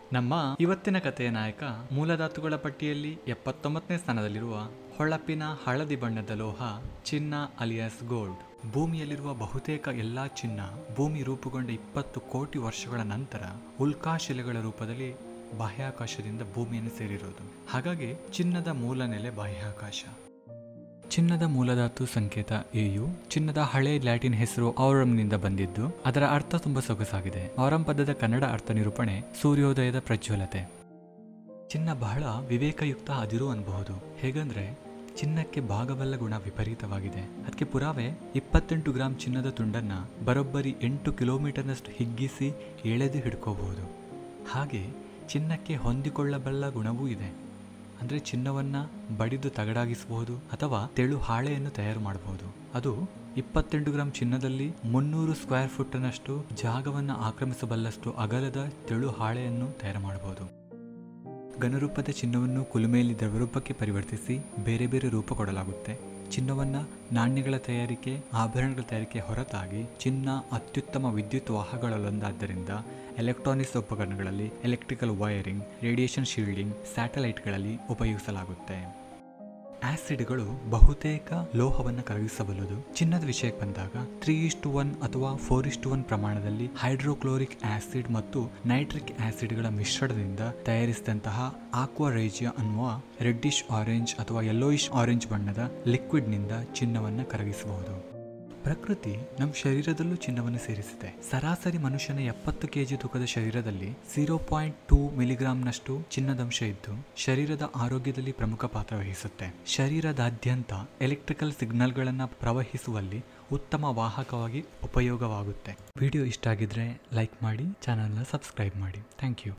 ನಮ್ಮ ಇವತ್ತಿನ ಕಥೆಯ ನಾಯಕ ಮೂಲಧಾತುಗಳ ಪಟ್ಟಿಯಲ್ಲಿ ಎಪ್ಪತ್ತೊಂಬತ್ತನೇ ಸ್ಥಾನದಲ್ಲಿರುವ ಹೊಳಪಿನ ಹಳದಿ ಬಣ್ಣದ ಲೋಹ ಚಿನ್ನ ಅಲಿಯಾಸ್ ಗೋಲ್ಡ್ ಭೂಮಿಯಲ್ಲಿರುವ ಬಹುತೇಕ ಎಲ್ಲಾ ಚಿನ್ನ ಭೂಮಿ ರೂಪುಗೊಂಡ ಇಪ್ಪತ್ತು ಕೋಟಿ ವರ್ಷಗಳ ನಂತರ ಉಲ್ಕಾಶಿಲೆಗಳ ರೂಪದಲ್ಲಿ ಬಾಹ್ಯಾಕಾಶದಿಂದ ಭೂಮಿಯನ್ನು ಸೇರಿರೋದು ಹಾಗಾಗಿ ಚಿನ್ನದ ಮೂಲ ನೆಲೆ ಬಾಹ್ಯಾಕಾಶ ಚಿನ್ನದ ಮೂಲಧಾತು ಸಂಕೇತ ಎಯು ಚಿನ್ನದ ಹಳೆ ಲ್ಯಾಟಿನ್ ಹೆಸರು ಔರಮ್ನಿಂದ ಬಂದಿದ್ದು ಅದರ ಅರ್ಥ ತುಂಬಾ ಸೊಗಸಾಗಿದೆ ಔರಂ ಪದದ ಕನ್ನಡ ಅರ್ಥ ನಿರೂಪಣೆ ಸೂರ್ಯೋದಯದ ಪ್ರಜ್ವಲತೆ ಚಿನ್ನ ಬಹಳ ವಿವೇಕಯುಕ್ತ ಅದಿರು ಅನ್ಬಹುದು ಹೇಗಂದ್ರೆ ಚಿನ್ನಕ್ಕೆ ಭಾಗಬಲ್ಲ ಗುಣ ವಿಪರೀತವಾಗಿದೆ ಅದಕ್ಕೆ ಪುರಾವೆ ಇಪ್ಪತ್ತೆಂಟು ಗ್ರಾಂ ಚಿನ್ನದ ತುಂಡನ್ನ ಬರೋಬ್ಬರಿ ಎಂಟು ಕಿಲೋಮೀಟರ್ನಷ್ಟು ಹಿಗ್ಗಿಸಿ ಎಳೆದು ಹಿಡ್ಕೋಬಹುದು ಹಾಗೆ ಚಿನ್ನಕ್ಕೆ ಹೊಂದಿಕೊಳ್ಳಬಲ್ಲ ಗುಣವೂ ಇದೆ ಅಂದರೆ ಚಿನ್ನವನ್ನ ಬಡಿದು ತಗಡಾಗಿಸಬಹುದು ಅಥವಾ ತೆಳು ಹಾಳೆಯನ್ನು ತಯಾರು ಮಾಡಬಹುದು ಅದು ಇಪ್ಪತ್ತೆಂಟು ಗ್ರಾಂ ಚಿನ್ನದಲ್ಲಿ ಮುನ್ನೂರು ಸ್ಕ್ವೇರ್ ಫುಟ್ನಷ್ಟು ಜಾಗವನ್ನು ಆಕ್ರಮಿಸಬಲ್ಲಷ್ಟು ಅಗಲದ ತೆಳು ಹಾಳೆಯನ್ನು ತಯಾರು ಮಾಡಬಹುದು ಘನರೂಪದ ಚಿನ್ನವನ್ನು ಕುಲುಮೆಯಲ್ಲಿ ದ್ರವರೂಪಕ್ಕೆ ಪರಿವರ್ತಿಸಿ ಬೇರೆ ಬೇರೆ ರೂಪ ಕೊಡಲಾಗುತ್ತೆ ಚಿನ್ನವನ್ನ ನಾಣ್ಯಗಳ ತಯಾರಿಕೆ ಆಭರಣಗಳ ತಯಾರಿಕೆ ಹೊರತಾಗಿ ಚಿನ್ನ ಅತ್ಯುತ್ತಮ ವಿದ್ಯುತ್ ವಾಹಕಗಳಲ್ಲೊಂದಾದ್ದರಿಂದ ಎಲೆಕ್ಟ್ರಾನಿಕ್ಸ್ ಉಪಕರಣಗಳಲ್ಲಿ ಎಲೆಕ್ಟ್ರಿಕಲ್ ವೈರಿಂಗ್ ರೇಡಿಯೇಷನ್ ಶೀಲ್ಡಿಂಗ್ ಸ್ಯಾಟಲೈಟ್ಗಳಲ್ಲಿ ಉಪಯೋಗಿಸಲಾಗುತ್ತೆ ಆಸಿಡ್ಗಳು ಬಹುತೇಕ ಲೋಹವನ್ನು ಕರಗಿಸಬಲ್ಲದು ಚಿನ್ನದ ವಿಷಯಕ್ಕೆ ಬಂದಾಗ ತ್ರೀ ಇಷ್ಟು ಒನ್ ಅಥವಾ ಫೋರ್ ಇಷ್ಟು ಒನ್ ಪ್ರಮಾಣದಲ್ಲಿ ಹೈಡ್ರೋಕ್ಲೋರಿಕ್ ಆಸಿಡ್ ಮತ್ತು ನೈಟ್ರಿಕ್ ಆಸಿಡ್ಗಳ ಮಿಶ್ರಣದಿಂದ ತಯಾರಿಸಿದಂತಹ ಆಕ್ವಾ ರೇಜಿಯಾ ಅನ್ನುವ ರೆಡ್ಡಿಶ್ ಆರೆಂಜ್ ಅಥವಾ ಯೆಲ್ಲೋಯಿಶ್ ಆರೆಂಜ್ ಬಣ್ಣದ ಲಿಕ್ವಿಡ್ನಿಂದ ಚಿನ್ನವನ್ನು ಕರಗಿಸಬಹುದು ಪ್ರಕೃತಿ ನಮ್ಮ ಶರೀರದಲ್ಲೂ ಚಿನ್ನವನ್ನು ಸೇರಿಸಿದೆ ಸರಾಸರಿ ಮನುಷ್ಯನ ಎಪ್ಪತ್ತು ಕೆಜಿ ತೂಕದ ಶರೀರದಲ್ಲಿ ಝೀರೋ ಪಾಯಿಂಟ್ ಟೂ ಮಿಲಿಗ್ರಾಂನಷ್ಟು ಚಿನ್ನದಂಶ ಇದ್ದು ಶರೀರದ ಆರೋಗ್ಯದಲ್ಲಿ ಪ್ರಮುಖ ಪಾತ್ರ ವಹಿಸುತ್ತೆ ಶರೀರದಾದ್ಯಂತ ಎಲೆಕ್ಟ್ರಿಕಲ್ ಸಿಗ್ನಲ್ಗಳನ್ನು ಪ್ರವಹಿಸುವಲ್ಲಿ ಉತ್ತಮ ವಾಹಕವಾಗಿ ಉಪಯೋಗವಾಗುತ್ತೆ ವಿಡಿಯೋ ಇಷ್ಟ ಆಗಿದ್ರೆ ಲೈಕ್ ಮಾಡಿ ಚಾನಲ್ನ ಸಬ್ಸ್ಕ್ರೈಬ್ ಮಾಡಿ ಥ್ಯಾಂಕ್ ಯು